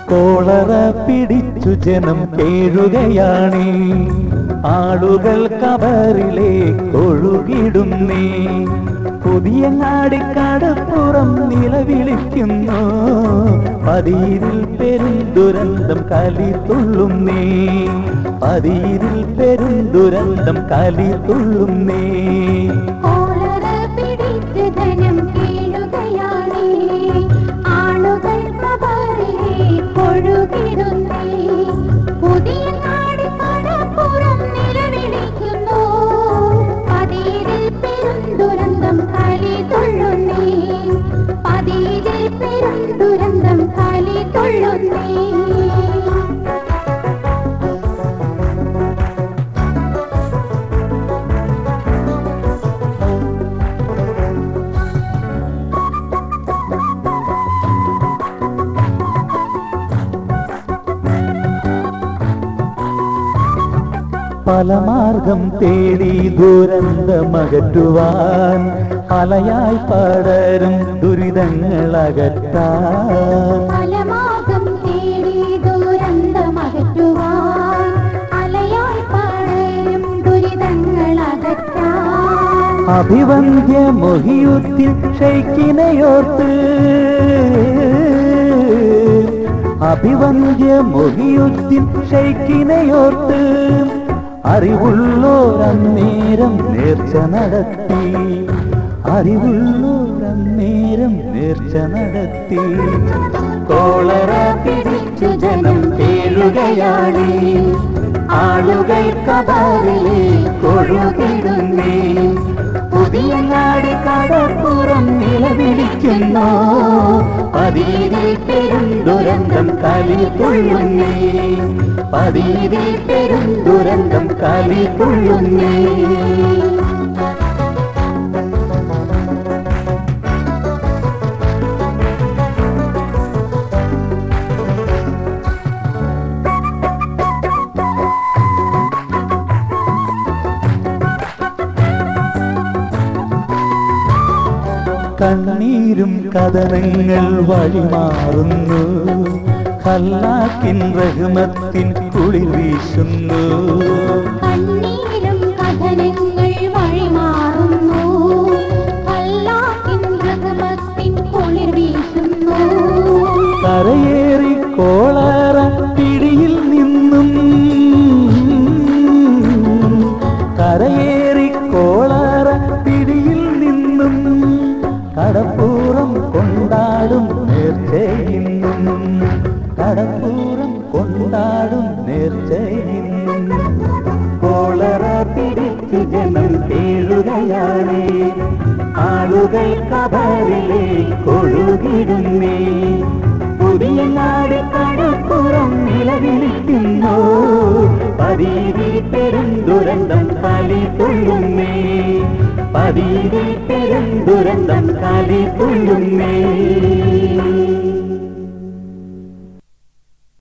Cholera പിടിച്ചു ജനം കേഴുകയാണേ ആളുകൾ കബറിലേക്ക് ഒഴുകിടുന്നേ പുതിയങ്ങാടി കടപ്പുറം നിലവിളിക്കുന്നു പതിയിരിൽ പെരുന്തുരന്തം കലി തുള്ളുന്നേ പതിയിരിൽ പെരുന്തുരന്തം കലി തുള്ളുന്നേ കോളറ പിടിച്ച് ജനം വീഴുകയാണേ. ആളുകൾ കബറിലേക്ക് ഒഴുകിടുന്നേ. പുതിയ നാട് കടപ്പുറം നിലവിളിക്കുന്നു. പതിയിരിൽ പെരുന്തുരന്തം കലി തുള്ളുന്നേ. പതിയിരിൽ പെരുന്തുരന്തം കലി തുള്ളുന്നേ പല മാർഗം തേടി ദുരന്തമകറ്റുവാൻ അലയായി പടരും ദുരിതങ്ങൾ അകറ്റാൻ ഫലമാകം തേടി ദുരന്തമകറ്റുവാൻ അലയായി പടരും ദുരിതങ്ങളകറ്റാൻ അഭിവന്ധ്യ മൊഹിയുത്തിൽ ഷെയ്ക്കിനെയോർത്ത് അഭിവന്ധ്യ മൊഹിയുത്തിൽ ഷെയ്ക്കിനെയോർത്ത് അറിവുള്ളോരന്നേരം നേർച്ച നടത്തി അറിവുള്ളോരന്നേരം നേർച്ച നടത്തി കോളറ പിടിച്ചു ജനം കേഴുകയാണ് ആളുകൾ കബറിലേക്ക് ഒഴുകിടുന്നേ പുതിയ നാട് കടപ്പുറം നിലവിളിക്കുന്നു പതിരിൽ പെരുന്തുരന്തം കലി തുള്ളുന്നേ പതിരിൽ പെരുന്തുരന്തം കലി തുള്ളുന്നേ കണ്ണീരും കഥനങ്ങൾ വഴിമാറുന്നു ഹല്ലാക്കിൻ റഹ്മത്തിൻ കുളിർ വീശുന്നു കണ്ണീരും കഥനങ്ങൾ വഴിമാറുന്നു അല്ലാഹിൻ റഹ്മത്തിൻ കുളിർ വീശുന്നു കരയേറി കോളറ പിടിയിൽ നിന്നും കരയേറി കോളറ പിടിയിൽ നിന്നും കടപ്പൂറം കൊണ്ടാടും നേർച്ചയിന്നും കടപ്പൂറം കൊണ്ടാടും നേർച്ചയിന്നും കോളറ പിടിച്ചു ജനം തേഴുകയാണ് ആളുകൾ കബറിലേക്ക് ഒഴുകിടുന്നേ പുതിയ നാട് കടപ്പുറം നിലവിളിക്കുന്നു പതിരി പെരുന്തുരന്തം കലി തുള്ളുന്നേ പതിരി പെരുന്തുരന്തം കലി തുള്ളുന്നേ